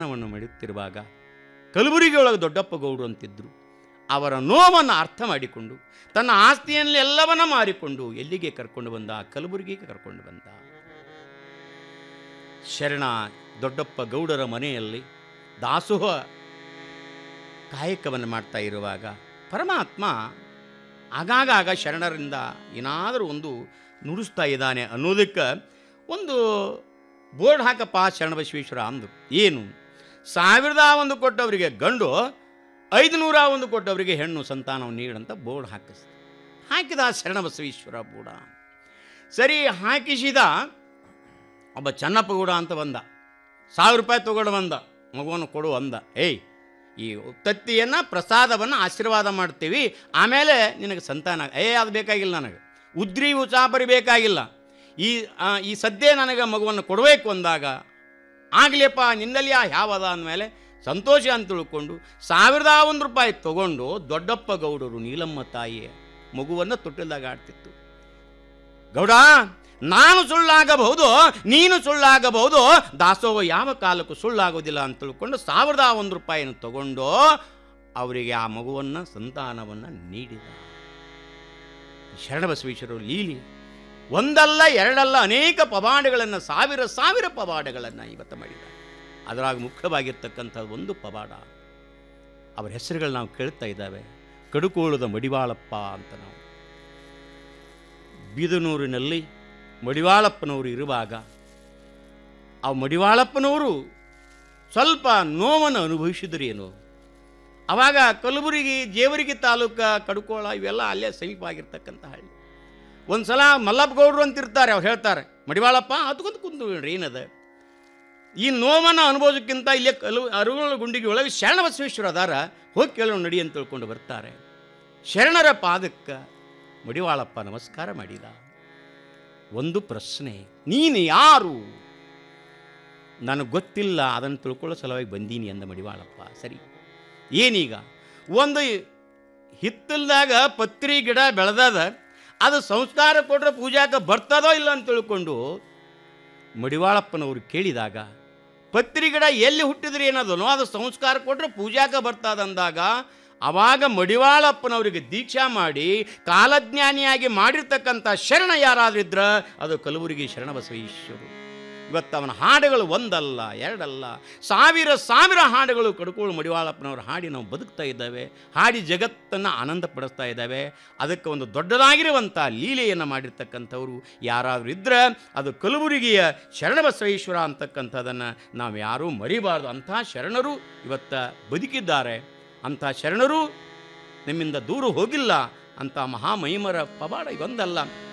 ವನ್ನು ಮಾಡುತ್ತಿರುವಾಗ ಕಲಬುರಗಿ ಒಳಗೆ ದೊಡ್ಡಪ್ಪ ಗೌಡ್ರು ಅಂತಿದ್ರು ಅವರ ನೋವನ್ನು ಅರ್ಥ ಮಾಡಿಕೊಂಡು ತನ್ನ ಆಸ್ತಿಯಲ್ಲಿ ಎಲ್ಲವನ್ನ ಮಾರಿಕೊಂಡು ಎಲ್ಲಿಗೆ ಕರ್ಕೊಂಡು ಬಂದ ಕಲಬುರಗಿಗೆ ಕರ್ಕೊಂಡು ಬಂದ ಶರಣ ದೊಡ್ಡಪ್ಪ ಗೌಡರ ಮನೆಯಲ್ಲಿ ದಾಸೋಹ ಕಾಯಕವನ್ನು ಮಾಡ್ತಾ ಇರುವಾಗ ಪರಮಾತ್ಮ ಆಗಾಗ ಶರಣರಿಂದ ಏನಾದರೂ ಒಂದು ನುಡಿಸ್ತಾ ಇದ್ದಾನೆ ಅನ್ನೋದಕ್ಕೆ ಒಂದು ಬೋರ್ಡ್ ಹಾಕಪ್ಪ ಶರಣಬಸವೇಶ್ವರ ಅಂದರು ಏನು ಸಾವಿರದ ಒಂದು ಕೊಟ್ಟವರಿಗೆ ಗಂಡು ಐದು ನೂರ ಒಂದು ಕೊಟ್ಟವರಿಗೆ ಹೆಣ್ಣು ಸಂತಾನವನ್ನು ನೀಡಂತ ಬೋರ್ಡ್ ಹಾಕಿಸ್ ಹಾಕಿದ ಶರಣಬಸವೇಶ್ವರ ಬೂಡ ಸರಿ ಹಾಕಿಸಿದ ಒಬ್ಬ ಚನ್ನಪ್ಪ ಗೌಡ ಅಂತ ಬಂದ ಸಾವಿರ ರೂಪಾಯಿ ತಗೊಂಡು ಬಂದ ಮಗುವನ್ನು ಕೊಡು ಅಂದ ಏಯ್ ಈ ತತ್ತಿಯನ್ನು ಪ್ರಸಾದವನ್ನು ಆಶೀರ್ವಾದ ಮಾಡ್ತೀವಿ ಆಮೇಲೆ ನಿನಗೆ ಸಂತಾನ ಏ ಅದು ಬೇಕಾಗಿಲ್ಲ ನನಗೆ ಉದ್ರಿ ಉಚಾಪರಿ ಬೇಕಾಗಿಲ್ಲ ಈ ಆ, ಈ ಸದ್ಯ ನನಗೆ ಮಗುವನ್ನು ಕೊಡಬೇಕು ಅಂದಾಗ ಆಗಲಿಯಪ್ಪ ನಿನ್ನಲ್ಲಿ ಆ ಯಾವದ ಅಂದಮೇಲೆ ಸಂತೋಷ ಅಂತ ತಿಳ್ಕೊಂಡು ಸಾವಿರದ ಒಂದು ರೂಪಾಯಿ ತಗೊಂಡು ದೊಡ್ಡಪ್ಪ ಗೌಡರು ನೀಲಮ್ಮ ತಾಯಿಯ ಮಗುವನ್ನು ತೊಟ್ಟಿಲ್ದಾಗ ಆಡ್ತಿತ್ತು ಗೌಡ ನಾನು ಸುಳ್ಳಾಗಬಹುದು ನೀನು ಸುಳ್ಳಾಗಬಹುದು ದಾಸೋಹ ಯಾವ ಕಾಲಕ್ಕೂ ಸುಳ್ಳಾಗೋದಿಲ್ಲ ಅಂತ ತಿಳ್ಕೊಂಡು ಸಾವಿರದ ಒಂದು ರೂಪಾಯಿಯನ್ನು ತಗೊಂಡು ಅವರಿಗೆ ಆ ಮಗುವನ್ನು ಸಂತಾನವನ್ನು ನೀಡಿದ ಶರಣಬಸವೇಶ್ವರರು ಲೀಲಿ ಒಂದಲ್ಲ ಎರಡಲ್ಲ ಅನೇಕ ಪವಾಡಗಳನ್ನು ಸಾವಿರ ಸಾವಿರ ಪವಾಡಗಳನ್ನು ಇವತ್ತು ಮಾಡಿದ್ದಾರೆ ಅದರಾಗ ಮುಖ್ಯವಾಗಿರ್ತಕ್ಕಂಥ ಒಂದು ಪವಾಡ ಅವರ ಹೆಸರುಗಳು ನಾವು ಕೇಳ್ತಾ ಇದ್ದಾವೆ ಕಡುಕೋಳದ ಮಡಿವಾಳಪ್ಪ ಅಂತ ನಾವು ಬೀದನೂರಿನಲ್ಲಿ ಮಡಿವಾಳಪ್ಪನವರು ಇರುವಾಗ ಆ ಮಡಿವಾಳಪ್ಪನವರು ಸ್ವಲ್ಪ ನೋವನ್ನು ಅನುಭವಿಸಿದ್ರೇನು ಅವಾಗ ಕಲಬುರಗಿ ಜೇವರಿಗೆ ತಾಲೂಕ ಕಡುಕೋಳ ಇವೆಲ್ಲ ಅಲ್ಲೇ ಸಮೀಪ ಆಗಿರ್ತಕ್ಕಂಥ ಹಳ್ಳಿ ಒಂದು ಸಲ ಮಲ್ಲಪ್ಪ ಗೌಡ್ರು ಅಂತಿರ್ತಾರೆ ಅವ್ರು ಹೇಳ್ತಾರೆ ಮಡಿವಾಳಪ್ಪ ಹತ್ಕೊಂತ ಕುಂತು ಏನದ ಈ ನೋವನ್ನು ಅನುಭವಿಸೋಕ್ಕಿಂತ ಇಲ್ಲೇ ಕಲು ಅರುಗಳ ಗುಂಡಿಗೆ ಒಳಗೆ ಶರಣ ಬಸವೇಶ್ವರ ಅದಾರ ಹೋಗಿ ಕೇಳೋ ನಡಿ ಅಂತ ತಿಳ್ಕೊಂಡು ಬರ್ತಾರೆ ಶರಣರ ಪಾದಕ್ಕೆ ಮಡಿವಾಳಪ್ಪ ನಮಸ್ಕಾರ ಮಾಡಿದ ಒಂದು ಪ್ರಶ್ನೆ ನೀನು ಯಾರು ನನಗೆ ಗೊತ್ತಿಲ್ಲ ಅದನ್ನು ತಿಳ್ಕೊಳ್ಳೋ ಸಲುವಾಗಿ ಬಂದೀನಿ ಅಂದ ಮಡಿವಾಳಪ್ಪ ಸರಿ ಏನೀಗ ಒಂದು ಹಿತ್ತಲ್ದಾಗ ಪತ್ರಿ ಗಿಡ ಬೆಳೆದದ ಅದು ಸಂಸ್ಕಾರ ಕೊಟ್ರೆ ಪೂಜಾಕ್ಕೆ ಬರ್ತದೋ ಇಲ್ಲ ಅಂತ ತಿಳ್ಕೊಂಡು ಮಡಿವಾಳಪ್ಪನವರು ಕೇಳಿದಾಗ ಪತ್ರಿ ಗಿಡ ಎಲ್ಲಿ ಹುಟ್ಟಿದ್ರೆ ಏನದನೋ ಅದು ಸಂಸ್ಕಾರ ಕೊಟ್ಟರೆ ಪೂಜಾಕ ಬರ್ತದಂದಾಗ ಅವಾಗ ಮಡಿವಾಳಪ್ಪನವರಿಗೆ ದೀಕ್ಷಾ ಮಾಡಿ ಕಾಲಜ್ಞಾನಿಯಾಗಿ ಮಾಡಿರ್ತಕ್ಕಂಥ ಶರಣ ಯಾರಾದ್ರಿದ್ರ ಅದು ಕಲಬುರಗಿ ಶರಣಬಸವೇಶ್ವರು ಇವತ್ತು ಅವನ ಹಾಡುಗಳು ಒಂದಲ್ಲ ಎರಡಲ್ಲ ಸಾವಿರ ಸಾವಿರ ಹಾಡುಗಳು ಕಡ್ಕೋಳು ಮಡಿವಾಳಪ್ಪನವರು ಹಾಡಿ ನಾವು ಬದುಕ್ತಾ ಇದ್ದಾವೆ ಹಾಡಿ ಜಗತ್ತನ್ನು ಆನಂದ ಪಡಿಸ್ತಾ ಇದ್ದಾವೆ ಅದಕ್ಕೆ ಒಂದು ದೊಡ್ಡದಾಗಿರುವಂಥ ಲೀಲೆಯನ್ನು ಮಾಡಿರ್ತಕ್ಕಂಥವ್ರು ಯಾರಾದರೂ ಇದ್ದರೆ ಅದು ಕಲಬುರಗಿಯ ಶರಣಬಸವೇಶ್ವರ ಅಂತಕ್ಕಂಥದ್ದನ್ನು ನಾವು ಯಾರೂ ಮರಿಬಾರ್ದು ಅಂಥ ಶರಣರು ಇವತ್ತ ಬದುಕಿದ್ದಾರೆ ಅಂಥ ಶರಣರು ನಿಮ್ಮಿಂದ ದೂರ ಹೋಗಿಲ್ಲ ಅಂಥ ಮಹಾಮಹಿಮರ ಪವಾಡ ಒಂದಲ್ಲ